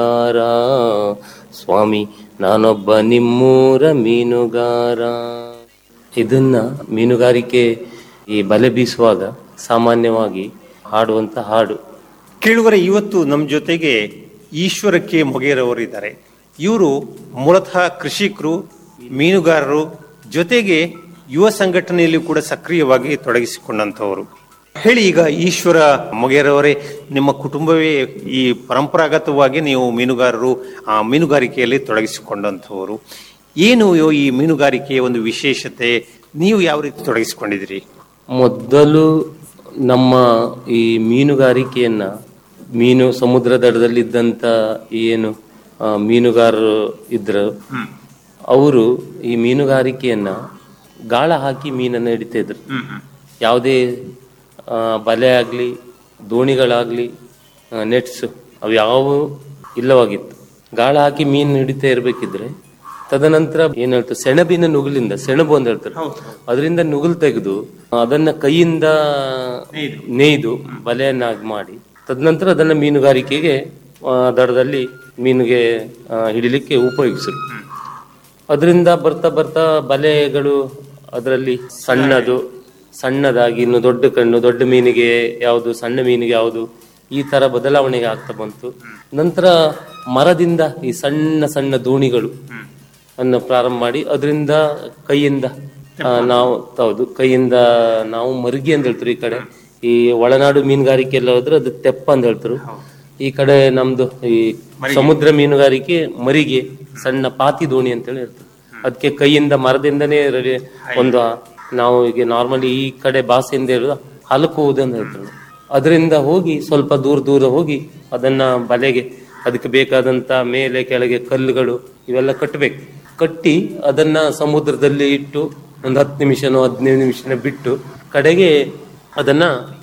ಮೀನುಗಾರ ಸ್ವಾಮಿ ನಾನೊಬ್ಬ ನಿಮ್ಮೂರ ಮೀನುಗಾರ ಇದನ್ನ ಮೀನುಗಾರಿಕೆ ಈ ಬಲೆ ಬೀಸುವಾಗ ಸಾಮಾನ್ಯವಾಗಿ ಹಾಡುವಂತ ಹಾಡು ಕೇಳುಗರೆ ಇವತ್ತು ನಮ್ಮ ಜೊತೆಗೆ ಈಶ್ವರ ಕೆ ಮೊಗೇರವರಿದ್ದಾರೆ ಇವರು ಮೂಲತಃ ಕೃಷಿಕರು ಮೀನುಗಾರರು ಜೊತೆಗೆ ಯುವ ಸಂಘಟನೆಯಲ್ಲಿ ಕೂಡ ಸಕ್ರಿಯವಾಗಿ ತೊಡಗಿಸಿಕೊಂಡಂಥವರು ಹೇಳಿ ಈಗ ಈಶ್ವರ ಮೊಗೇರವರೇ ನಿಮ್ಮ ಕುಟುಂಬವೇ ಈ ಪರಂಪರಾಗತವಾಗಿ ನೀವು ಮೀನುಗಾರರು ಆ ಮೀನುಗಾರಿಕೆಯಲ್ಲಿ ತೊಡಗಿಸಿಕೊಂಡಂಥವರು ಏನು ಈ ಮೀನುಗಾರಿಕೆಯ ಒಂದು ವಿಶೇಷತೆ ನೀವು ಯಾವ ರೀತಿ ತೊಡಗಿಸಿಕೊಂಡಿದ್ದೀರಿ ಮೊದಲು ನಮ್ಮ ಈ ಮೀನುಗಾರಿಕೆಯನ್ನ ಮೀನು ಸಮುದ್ರ ದಡದಲ್ಲಿದ್ದಂತ ಏನು ಆ, ಮೀನುಗಾರರು ಇದ್ರು ಅವರು ಈ ಮೀನುಗಾರಿಕೆಯನ್ನ ಗಾಳ ಹಾಕಿ ಮೀನನ್ನ ಹಿಡಿತಾ ಇದ್ರು ಯಾವುದೇ ಆ, ಬಲೆ ಆಗ್ಲಿ ದೋಣಿಗಳಾಗ್ಲಿ ನೆಟ್ಸ್ ಅವು ಯಾವುವು ಇಲ್ಲವಾಗಿತ್ತು ಗಾಳ ಹಾಕಿ ಮೀನು ಹಿಡಿತಾ ಇರ್ಬೇಕಿದ್ರೆ ತದನಂತರ ಏನ್ ಹೇಳ್ತಾರೆ ಸೆಣಬಿನ ನುಗುಲಿಂದ ಸೆಣಬು ಅಂತ ಹೇಳ್ತಾರೆ ಅದರಿಂದ ನುಗುಲ್ ತೆಗೆದು ಅದನ್ನ ಕೈಯಿಂದ ನೇಯ್ದು ಬಲೆಯನ್ನಾಗಿ ಮಾಡಿ ತದನಂತರ ಅದನ್ನ ಮೀನುಗಾರಿಕೆಗೆ ಆ, ದಡದಲ್ಲಿ ಮೀನಿಗೆ ಆ, ಹಿಡಿಲಿಕ್ಕೆ ಉಪಯೋಗಿಸರು ಅದರಿಂದ ಬರ್ತಾ ಬರ್ತಾ ಬಲೆಗಳು ಅದರಲ್ಲಿ ಸಣ್ಣದು ಸಣ್ಣದಾಗಿ ಇನ್ನು ದೊಡ್ಡ ಕಣ್ಣು ದೊಡ್ಡ ಮೀನಿಗೆ ಯಾವುದು ಸಣ್ಣ ಮೀನಿಗೆ ಯಾವುದು ಈ ತರ ಬದಲಾವಣೆಗೆ ಆಗ್ತಾ ಬಂತು ನಂತರ ಮರದಿಂದ ಈ ಸಣ್ಣ ಸಣ್ಣ ದೋಣಿಗಳು ಅನ್ನು ಪ್ರಾರಂಭ ಮಾಡಿ ಅದರಿಂದ ಕೈಯಿಂದ ಆ, ನಾವು ಹೌದು ಕೈಯಿಂದ ನಾವು ಮರುಗಿ ಅಂತ ಹೇಳ್ತಾರೆ ಈ ಕಡೆ ಈ ಒಳನಾಡು ಮೀನುಗಾರಿಕೆ ಎಲ್ಲ ಹೋದ್ರೆ ಅದು ತೆಪ್ಪ ಅಂತ ಹೇಳ್ತಾರೆ ಈ ಕಡೆ ನಮ್ದು ಈ ಸಮುದ್ರ ಮೀನುಗಾರಿಕೆ ಮರಿಗೆ ಸಣ್ಣ ಪಾತಿ ದೋಣಿ ಅಂತೇಳಿ ಇರ್ತದೆ ಅದಕ್ಕೆ ಕೈಯಿಂದ ಮರದಿಂದನೇ ರೆಡಿ ಒಂದು ನಾವು ಈಗ ನಾರ್ಮಲಿ ಈ ಕಡೆ ಭಾಷೆಯಿಂದ ಹೇಳುದು ಹಲಕುವುದು ಅಂತ ಹೇಳ್ತಾರೆ ಅದರಿಂದ ಹೋಗಿ ಸ್ವಲ್ಪ ದೂರ ದೂರ ಹೋಗಿ ಅದನ್ನ ಬಲೆಗೆ ಅದಕ್ಕೆ ಬೇಕಾದಂತ ಮೇಲೆ ಕೆಳಗೆ ಕಲ್ಲುಗಳು ಇವೆಲ್ಲ ಕಟ್ಟಬೇಕು ಕಟ್ಟಿ ಅದನ್ನ ಸಮುದ್ರದಲ್ಲಿ ಇಟ್ಟು ಒಂದು ಹತ್ತು ನಿಮಿಷನೋ ಹದಿನೈದು ನಿಮಿಷನ ಬಿಟ್ಟು ಕಡೆಗೆ ಅದನ್ನ